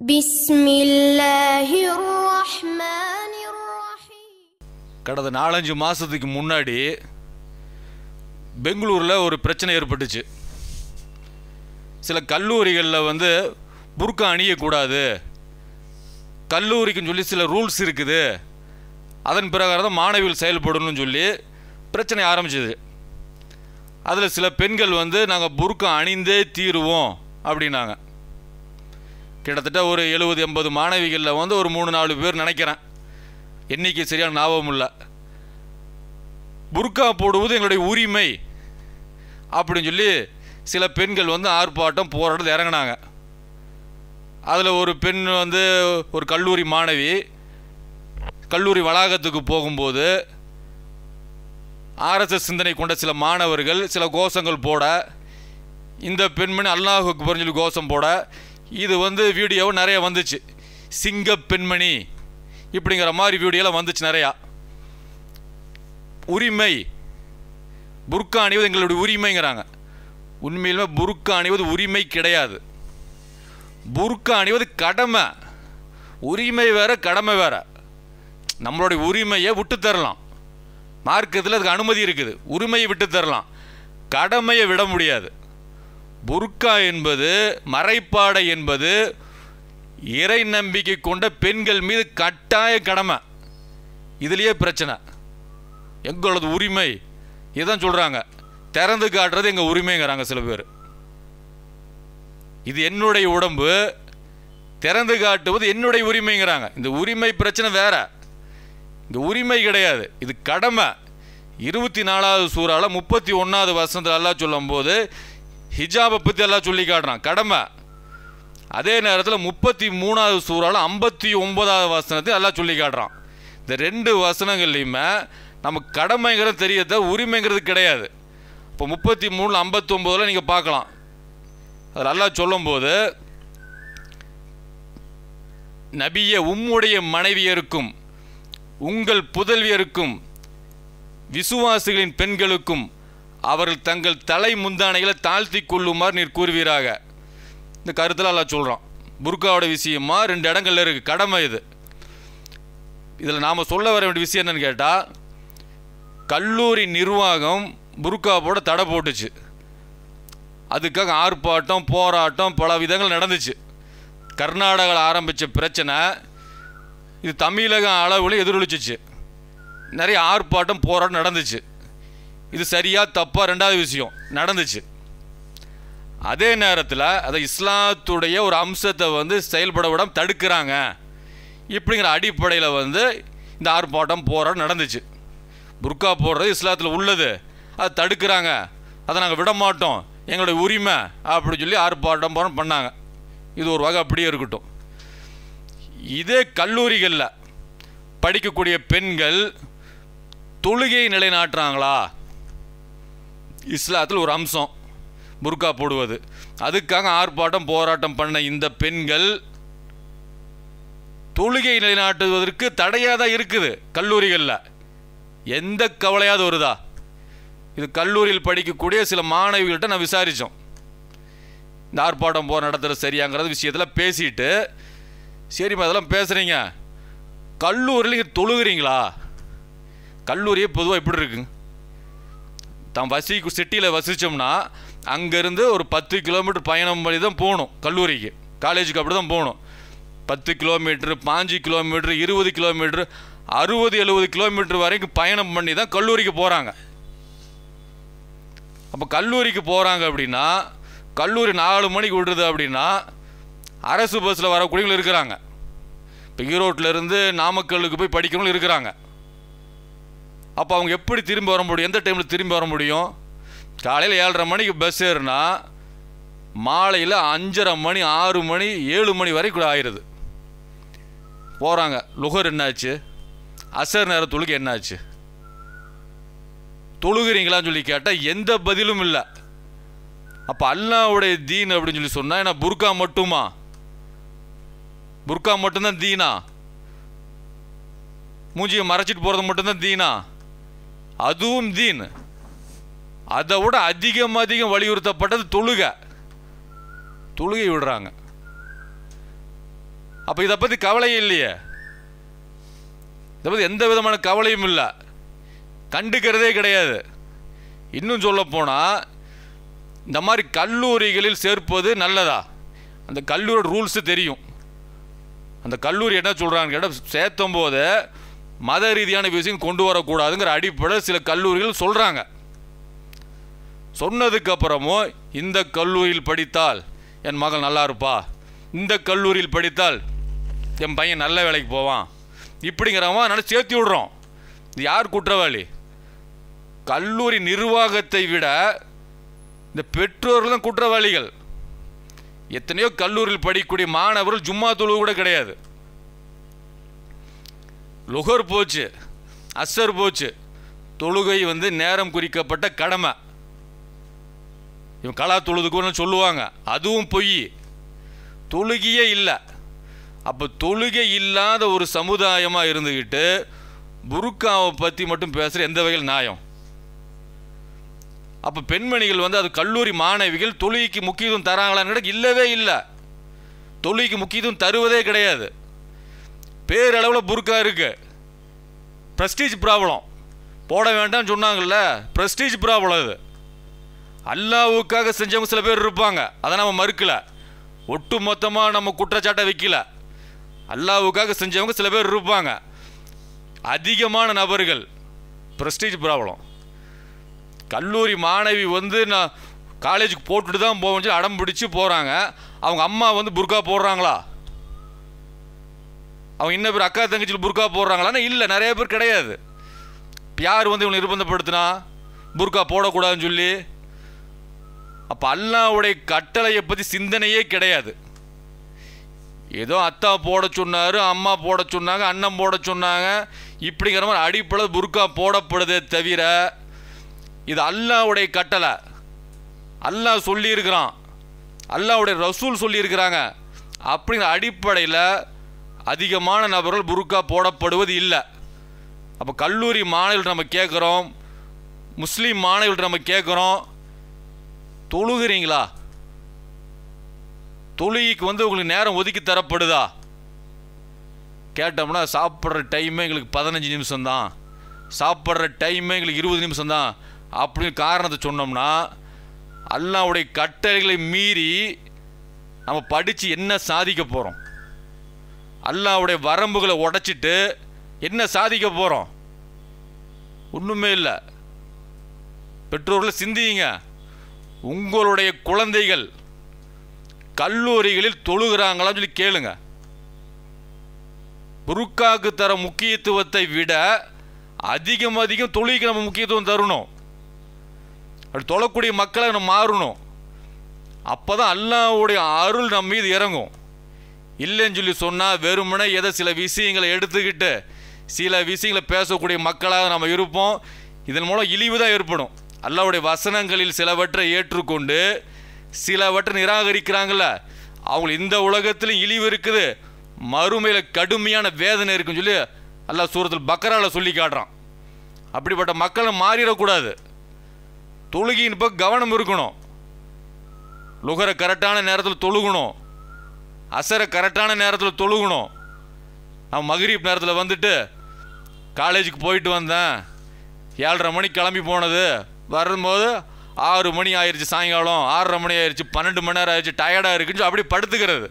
بسم الله الرحمن الرحيم கடந்த நாலஞ்சு மாதத்துக்கு முன்னாடி பெங்களூரில் ஒரு பிரச்சனை ஏற்பட்டுச்சு சில கல்லூரிகளில் வந்து புர்கா அணியக்கூடாது கல்லூரிக்குன்னு சொல்லி சில ரூல்ஸ் இருக்குது அதன் பிரகாரம் தான் மாணவிகள் செயல்படணும்னு சொல்லி பிரச்சனை ஆரம்பிச்சது அதில் சில பெண்கள் வந்து நாங்கள் புர்கா அணிந்தே தீருவோம் அப்படின்னாங்க கிட்டத்தட்ட ஒரு எழுபது எண்பது மாணவிகளில் வந்து ஒரு மூணு நாலு பேர் நினைக்கிறேன் எண்ணிக்கை சரியான ஞாபகம் இல்லை புர்கா போடுவது எங்களுடைய உரிமை அப்படின்னு சொல்லி சில பெண்கள் வந்து ஆர்ப்பாட்டம் போராட்டத்தில் இறங்கினாங்க அதில் ஒரு பெண் வந்து ஒரு கல்லூரி மாணவி கல்லூரி வளாகத்துக்கு போகும்போது ஆர்எஸ்எஸ் சிந்தனை கொண்ட சில மாணவர்கள் சில கோஷங்கள் போட இந்த பெண்மணி அல்லாஹ் அக்பர்னு சொல்லி கோஷம் போட இது வந்து வீடியோ நிறைய வந்துச்சு சிங்க பெண்மணி இப்படிங்கிற மாதிரி வீடியோலாம் வந்துச்சு நிறையா உரிமை புர்கா அணிவது எங்களுடைய உரிமைங்கிறாங்க உண்மையிலுமே புர்கா அணிவது உரிமை கிடையாது புர்கா அணிவது கடமை உரிமை வேற கடமை வேற நம்மளுடைய உரிமையை விட்டு தரலாம் மார்க்கத்தில் அதுக்கு அனுமதி இருக்குது உரிமையை விட்டு தரலாம் கடமையை விட முடியாது புர்கா என்பது மறைப்பாடை என்பது இறை நம்பிக்கை கொண்ட பெண்கள் மீது கட்டாய கடமை இதுலேயே பிரச்சனை எங்களது உரிமை இதுதான் சொல்கிறாங்க திறந்து காட்டுறது எங்கள் உரிமைங்கிறாங்க சில பேர் இது என்னுடைய உடம்பு திறந்து காட்டுவது என்னுடைய உரிமைங்கிறாங்க இந்த உரிமை பிரச்சனை வேற இந்த உரிமை கிடையாது இது கடமை இருபத்தி நாலாவது சூறால முப்பத்தி ஒன்றாவது வசனத்தில் எல்லாம் சொல்லும்போது ஹிஜாபை பற்றி எல்லாம் சொல்லி காட்டுறான் கடமை அதே நேரத்தில் முப்பத்தி மூணாவது சூறால ஐம்பத்தி ஒன்பதாவது வசனத்தை எல்லாம் சொல்லி காட்டுறான் இந்த ரெண்டு வசனங்கள்லையுமே நமக்கு கடமைங்கிறது தெரியத உரிமைங்கிறது கிடையாது இப்போ முப்பத்தி மூணு ஐம்பத்தொம்போதில் நீங்கள் பார்க்கலாம் அதில் எல்லாம் சொல்லும்போது நபிய உம்முடைய மனைவியருக்கும் உங்கள் புதல்வியருக்கும் விசுவாசிகளின் பெண்களுக்கும் அவர்கள் தங்கள் தலை முந்தானைகளை தாழ்த்தி கொள்ளுமாறு நீர் கூறுவீராக இந்த கருத்தில் எல்லாம் சொல்கிறோம் புர்காவோட விஷயமா ரெண்டு இடங்கள்ல இருக்குது கடமை இது இதில் நாம் சொல்ல வர வேண்டிய விஷயம் என்னன்னு கேட்டால் கல்லூரி நிர்வாகம் புர்கா போட தடை போட்டுச்சு அதுக்காக ஆர்ப்பாட்டம் போராட்டம் பல விதங்கள் நடந்துச்சு கர்நாடகாவில் ஆரம்பித்த பிரச்சனை இது தமிழக அளவில் எதிரொலிச்சிச்சு நிறைய ஆர்ப்பாட்டம் போராட்டம் நடந்துச்சு இது சரியா தப்பா ரெண்டாவது விஷயம் நடந்துச்சு அதே நேரத்தில் அதை இஸ்லாத்துடைய ஒரு அம்சத்தை வந்து செயல்பட விடாம தடுக்கிறாங்க இப்படிங்கிற அடிப்படையில் வந்து இந்த ஆர்ப்பாட்டம் போராட்டம் நடந்துச்சு புர்கா போடுறது இஸ்லாத்தில் உள்ளது அதை தடுக்கிறாங்க அதை நாங்கள் விட மாட்டோம் எங்களுடைய உரிமை அப்படின்னு சொல்லி ஆர்ப்பாட்டம் போராட்டம் பண்ணாங்க இது ஒரு வகை அப்படியே இருக்கட்டும் இதே கல்லூரிகளில் படிக்கக்கூடிய பெண்கள் தொழுகையை நிலைநாட்டுறாங்களா இஸ்லாத்தில் ஒரு அம்சம் புர்கா போடுவது அதுக்காக ஆர்ப்பாட்டம் போராட்டம் பண்ண இந்த பெண்கள் தொழுகை நிலைநாட்டுவதற்கு தடையாக தான் இருக்குது கல்லூரிகளில் எந்த கவலையாவது வருதா இது கல்லூரியில் படிக்கக்கூடிய சில மாணவிகள்கிட்ட நான் விசாரித்தோம் இந்த ஆர்ப்பாட்டம் போர் நடத்துகிற சரியாங்கிறது விஷயத்தில் பேசிட்டு சரிம்மா அதெல்லாம் பேசுகிறீங்க கல்லூரியில் நீங்கள் தொழுகிறீங்களா கல்லூரியே பொதுவாக எப்படி இருக்குங்க தான் வசி சிட்டியில் வசித்தோம்னா அங்கேருந்து ஒரு பத்து கிலோமீட்டர் பயணம் பண்ணி தான் போகணும் கல்லூரிக்கு காலேஜுக்கு அப்படி தான் போகணும் பத்து கிலோமீட்ரு பாஞ்சு கிலோமீட்ரு இருபது கிலோமீட்ரு அறுபது எழுபது கிலோமீட்டர் வரைக்கும் பயணம் பண்ணி தான் கல்லூரிக்கு போகிறாங்க அப்போ கல்லூரிக்கு போகிறாங்க அப்படின்னா கல்லூரி நாலு மணிக்கு விடுறது அப்படின்னா அரசு பஸ்ஸில் வரக்கூடியவங்க இருக்கிறாங்க இப்போ ஈரோட்டிலேருந்து நாமக்கல்லுக்கு போய் படிக்கிறவங்க இருக்கிறாங்க அப்போ அவங்க எப்படி திரும்பி வர முடியும் எந்த டைமில் திரும்பி வர முடியும் காலையில் ஏழரை மணிக்கு பஸ் ஏறுனா மாலையில் அஞ்சரை மணி ஆறு மணி ஏழு மணி வரைக்கும் கூட ஆயிடுது போகிறாங்க லுகர் என்னாச்சு அசர் நேர தொழுகை என்னாச்சு தொழுகிறீங்களான்னு சொல்லி கேட்டால் எந்த பதிலும் இல்லை அப்போ அல்லாவுடைய தீன் அப்படின்னு சொல்லி சொன்னால் ஏன்னா புர்கா மட்டுமா புர்கா மட்டும்தான் தீனா மூஞ்சியை மறைச்சிட்டு போகிறது மட்டும்தான் தீனா அதுவும் தீன் அதை விட அதிகம் அதிகம் வலியுறுத்தப்பட்டது தொழுகை தொழுகை விடுறாங்க அப்போ இதை பற்றி கவலையே இல்லையே இதை பற்றி எந்த விதமான கவலையும் இல்லை கண்டுக்கிறதே கிடையாது இன்னும் சொல்ல போனால் இந்த மாதிரி கல்லூரிகளில் சேர்ப்பது நல்லதா அந்த கல்லூரியோட ரூல்ஸு தெரியும் அந்த கல்லூரி என்ன சொல்கிறாங்க கேட்டால் சேர்த்தும் போது மத ரீதியான விஷயம் கொண்டு வரக்கூடாதுங்கிற அடிப்படை சில கல்லூரிகள் சொல்கிறாங்க சொன்னதுக்கு அப்புறமும் இந்த கல்லூரியில் படித்தால் என் மகள் நல்லா இருப்பா இந்த கல்லூரியில் படித்தால் என் பையன் நல்ல வேலைக்கு போவான் இப்படிங்கிறவன் நல்லா சேர்த்து விடுறோம் இது யார் குற்றவாளி கல்லூரி நிர்வாகத்தை விட இந்த பெற்றோர்கள் தான் குற்றவாளிகள் எத்தனையோ கல்லூரியில் படிக்கக்கூடிய மாணவர்கள் ஜும்மா தொழுவு கூட கிடையாது லுகர் போச்சு அசர் போச்சு தொழுகை வந்து நேரம் குறிக்கப்பட்ட கடமை இவன் கலா தொழுதுக்குன்னு சொல்லுவாங்க அதுவும் பொய் தொழுகையே இல்லை அப்போ தொழுகை இல்லாத ஒரு சமுதாயமாக இருந்துக்கிட்டு புருக்காவை பற்றி மட்டும் பேசுகிற எந்த வகையில் நியாயம் அப்போ பெண்மணிகள் வந்து அது கல்லூரி மாணவிகள் தொழுகைக்கு முக்கியத்துவம் தராங்களான்னு கேட்டா இல்லவே இல்லை தொழுகைக்கு முக்கியத்துவம் தருவதே கிடையாது பேரளவில் புர்கா இருக்கு ப்ரெஸ்டீஜ் ப்ராப்ளம் போட வேண்டாம்னு சொன்னாங்கல்ல ப்ரெஸ்டீஜ் ப்ராப்ளம் இது அல்லாவுக்காக செஞ்சவங்க சில பேர் இருப்பாங்க அதை நம்ம மறுக்கல ஒட்டு மொத்தமாக நம்ம குற்றச்சாட்டை வைக்கல அல்லாவுக்காக செஞ்சவங்க சில பேர் இருப்பாங்க அதிகமான நபர்கள் ப்ரெஸ்டீஜ் ப்ராப்ளம் கல்லூரி மாணவி வந்து நான் காலேஜுக்கு போட்டுட்டு தான் போவேன்னு சொல்லி அடம் பிடிச்சி போகிறாங்க அவங்க அம்மா வந்து புர்கா போடுறாங்களா அவங்க இன்னும் பேர் அக்கா தங்கச்சியில் புர்கா போடுறாங்களான்னா இல்லை நிறைய பேர் கிடையாது இப்ப யார் வந்து இவங்களை நிர்பந்தப்படுத்தினா புர்கா போடக்கூடாதுன்னு சொல்லி அப்போ அல்லாவுடைய கட்டளையை பற்றி சிந்தனையே கிடையாது ஏதோ அத்தா போட சொன்னார் அம்மா போட சொன்னாங்க அண்ணன் போட சொன்னாங்க இப்படிங்கிற மாதிரி அடிப்படை புர்கா போடப்படுதே தவிர இது அல்லாவுடைய கட்டளை அல்லாஹ் சொல்லியிருக்கிறான் அல்லாவுடைய ரசூல் சொல்லியிருக்கிறாங்க அப்படிங்கிற அடிப்படையில் அதிகமான நபர்கள் புர்கா போடப்படுவது இல்லை அப்போ கல்லூரி மாணவர்கள் நம்ம கேட்குறோம் முஸ்லீம் மாணவர்கள் நம்ம கேட்குறோம் தொழுகிறீங்களா தொழுகைக்கு வந்து உங்களுக்கு நேரம் ஒதுக்கி தரப்படுதா கேட்டோம்னா சாப்பிட்ற டைமே எங்களுக்கு பதினஞ்சு நிமிஷம் தான் சாப்பிட்ற டைமே எங்களுக்கு இருபது நிமிஷம் தான் அப்படின்னு காரணத்தை சொன்னோம்னா அல்லாவுடைய கட்டளைகளை மீறி நம்ம படித்து என்ன சாதிக்க போகிறோம் அல்லாவுடைய வரம்புகளை உடைச்சிட்டு என்ன சாதிக்க போகிறோம் ஒன்றுமே இல்லை பெற்றோர்கள் சிந்தியுங்க உங்களுடைய குழந்தைகள் கல்லூரிகளில் தொழுகிறாங்களான்னு சொல்லி கேளுங்க புருக்காக்கு தர முக்கியத்துவத்தை விட அதிகம் அதிகம் தொழுகைக்கு நம்ம முக்கியத்துவம் தரணும் அப்படி தொழக்கூடிய மக்களை நம்ம மாறணும் அப்போ தான் அல்லாவுடைய அருள் நம்ம மீது இறங்கும் இல்லைன்னு சொல்லி சொன்னால் வெறுமனே எதை சில விஷயங்களை எடுத்துக்கிட்டு சில விஷயங்களை பேசக்கூடிய மக்களாக நம்ம இருப்போம் இதன் மூலம் இழிவு தான் ஏற்படும் அல்லாவுடைய வசனங்களில் சிலவற்றை ஏற்றுக்கொண்டு சிலவற்றை நிராகரிக்கிறாங்கல்ல அவங்க இந்த உலகத்திலும் இழிவு இருக்குது மறுமையில் கடுமையான வேதனை இருக்குன்னு சொல்லி அல்லாஹ் சூரத்தில் பக்கராவில் சொல்லி காட்டுறான் அப்படிப்பட்ட மக்களை மாறிடக்கூடாது தொழுகையின் பக்கம் கவனம் இருக்கணும் லுகரை கரெக்டான நேரத்தில் தொழுகணும் அசரை கரெக்டான நேரத்தில் தொழுகணும் நான் மகரீப் நேரத்தில் வந்துட்டு காலேஜுக்கு போயிட்டு வந்தேன் ஏழரை மணிக்கு கிளம்பி போனது வரும்போது ஆறு மணி ஆயிடுச்சு சாயங்காலம் ஆறரை மணி ஆயிடுச்சு பன்னெண்டு மணி நேரம் ஆயிடுச்சு டயர்டாக இருக்குன்னு சொல்லி அப்படி படுத்துக்கிறது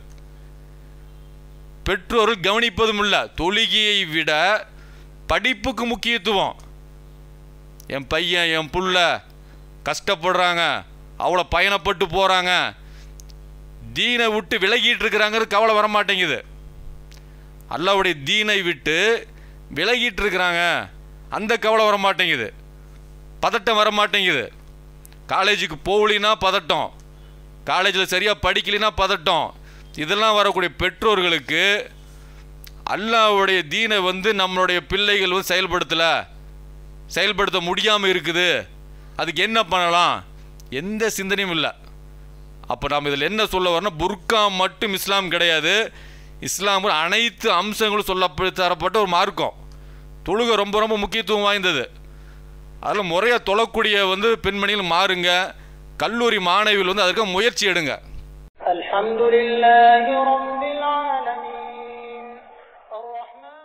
பெற்றோர்கள் கவனிப்பதும் இல்லை தொழுகையை விட படிப்புக்கு முக்கியத்துவம் என் பையன் என் புள்ள கஷ்டப்படுறாங்க அவ்வளோ பயணப்பட்டு போகிறாங்க தீனை விட்டு விலகிட்டு இருக்கிறாங்கிறது கவலை வர மாட்டேங்குது அல்லாவுடைய தீனை விட்டு விலகிட்டு இருக்கிறாங்க அந்த கவலை வர மாட்டேங்குது பதட்டம் வர மாட்டேங்குது காலேஜுக்கு போகலினா பதட்டம் காலேஜில் சரியாக படிக்கலைனா பதட்டம் இதெல்லாம் வரக்கூடிய பெற்றோர்களுக்கு அல்லாவுடைய தீனை வந்து நம்மளுடைய பிள்ளைகள் வந்து செயல்படுத்தலை செயல்படுத்த முடியாமல் இருக்குது அதுக்கு என்ன பண்ணலாம் எந்த சிந்தனையும் இல்லை அப்போ நாம் இதில் என்ன சொல்ல வரோம்னா புர்கா மட்டும் இஸ்லாம் கிடையாது இஸ்லாம் அனைத்து அம்சங்களும் சொல்ல தரப்பட்ட ஒரு மார்க்கம் தொழுகை ரொம்ப ரொம்ப முக்கியத்துவம் வாய்ந்தது அதில் முறையாக தொழக்கூடிய வந்து பெண்மணிகள் மாறுங்க கல்லூரி மாணவிகள் வந்து அதற்கு முயற்சி எடுங்க الحمد لله رب العالمين الرحمن